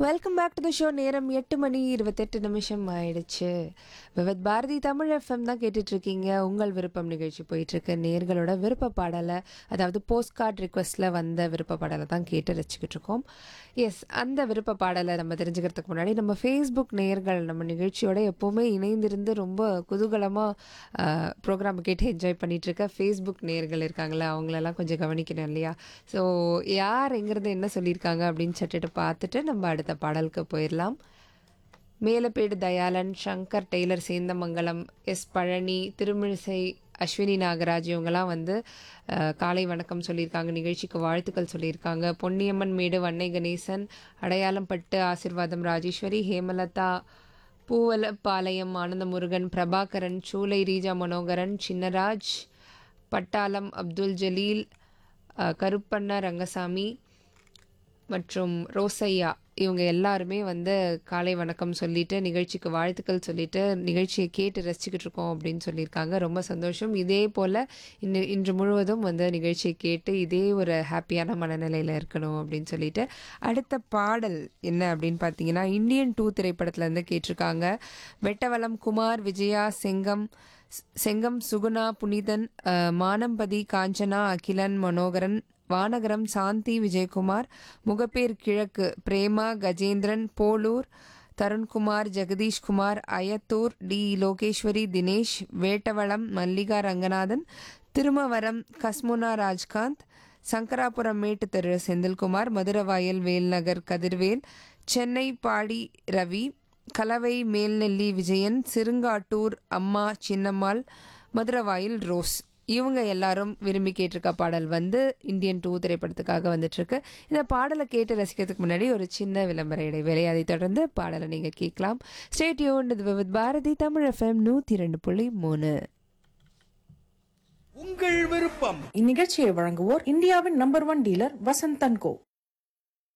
welcome back to the show நேரம் எட்டு மணி இருபத்தெட்டு நிமிஷம் ஆயிடுச்சு விவத் பாரதி தமிழ் எஃப்எம் தான் கேட்டுட்டு இருக்கீங்க உங்கள் விருப்பம் நிகழ்ச்சி போயிட்டு இருக்கு நேர்களோட விருப்ப பாடலை அதாவது போஸ்ட் கார்டு ரிக்வஸ்ட்ல வந்த விருப்ப பாடலை தான் கேட்டு ரசிச்சுக்கிட்டு இருக்கோம் எஸ் அந்த விருப்ப பாடலை நம்ம தெரிஞ்சுக்கிறதுக்கு முன்னாடி நம்ம ஃபேஸ்புக் நேர்கள் நம்ம நிகழ்ச்சியோட எப்போவுமே இணைந்திருந்து ரொம்ப குதூகலமாக ப்ரோக்ராம் கேட்டு என்ஜாய் பண்ணிட்டு இருக்க ஃபேஸ்புக் நேர்கள் இருக்காங்களே அவங்களெல்லாம் கொஞ்சம் கவனிக்கணும் இல்லையா ஸோ யார் எங்கிருந்து என்ன சொல்லியிருக்காங்க அப்படின்னு சொல்லிட்டு பார்த்துட்டு நம்ம அடுத்த பாடலுக்கு போயிடலாம் மேலப்பேடு தயாளன் சங்கர் டெய்லர் சேந்தமங்கலம் எஸ் பழனி திருமிழிசை அஸ்வினி நாகராஜ் இவங்கெல்லாம் வந்து அஹ், காலை வணக்கம் சொல்லியிருக்காங்க நிகழ்ச்சிக்கு வாழ்த்துக்கள் சொல்லியிருக்காங்க பொன்னியம்மன் மேடு வன்னை கணேசன் அடையாளம் பட்டு ஆசிர்வாதம் ராஜேஸ்வரி ஹேமலதா பூவலப்பாளையம் ஆனந்தமுருகன் பிரபாகரன் சூலை ரீஜா மனோகரன் சின்னராஜ் பட்டாளம் அப்துல் ஜலீல் அஹ், கருப்பண்ண ரங்கசாமி மற்றும் ரோசையா இவங்க எல்லாருமே வந்து காலை வணக்கம் சொல்லிட்டு நிகழ்ச்சிக்கு வாழ்த்துக்கள் சொல்லிட்டு நிகழ்ச்சியை கேட்டு ரசிச்சுக்கிட்டு இருக்கோம் அப்படின்னு சொல்லியிருக்காங்க ரொம்ப சந்தோஷம் இதே போல் இன்று இன்று முழுவதும் வந்து நிகழ்ச்சியை கேட்டு இதே ஒரு ஹாப்பியான மனநிலையில் இருக்கணும் அப்படின்னு சொல்லிட்டு அடுத்த பாடல் என்ன அப்படின்னு பார்த்தீங்கன்னா இந்தியன் டூ திரைப்படத்துலேருந்து கேட்டிருக்காங்க வெட்டவலம் குமார் விஜயா செங்கம் செங்கம் சுகுணா புனிதன் அஹ், மானம்பதி காஞ்சனா அகிலன் மனோகரன் வானகரம் சாந்தி விஜயகுமார் முகப்பேர் கிழக்கு பிரேமா கஜேந்திரன் போலூர் தருண்குமார் ஜெகதீஷ்குமார் அயத்தூர் டி லோகேஸ்வரி தினேஷ் வேட்டவளம் மல்லிகா ரங்கநாதன் திருமவரம் கஸ்முனா ராஜ்காந்த் சங்கராபுரம் மேட்டு தெரு செந்தில்குமார் மதுரவாயல் வேல்நகர் கதிர்வேல் சென்னை பாடி ரவி கலவை மேல்நெல்லி விஜயன் சிறுங்காட்டூர் அம்மா சின்னம்மாள் மதுரவாயில் ரோஸ் இவங்க எல்லாரும் விரும்பி கேட்டிருக்க பாடல் வந்து இந்தியன் டூ திரைப்படத்துக்காக வந்துட்டு இருக்கு இந்த பாடலை கேட்டு ரசிக்கிறதுக்கு முன்னாடி ஒரு சின்ன விளம்பர இடைவேளை அதை தொடர்ந்து பாடலை நீங்க கேட்கலாம் ஸ்டேட்யூன் இது வித் பாரதி தமிழ் எஃப்எம் நூத்தி ரெண்டு புள்ளி மூணு உங்கள் விருப்பம் இந்நிகழ்ச்சியை வழங்குவோர் இந்தியாவின் number one dealer Vasanth and go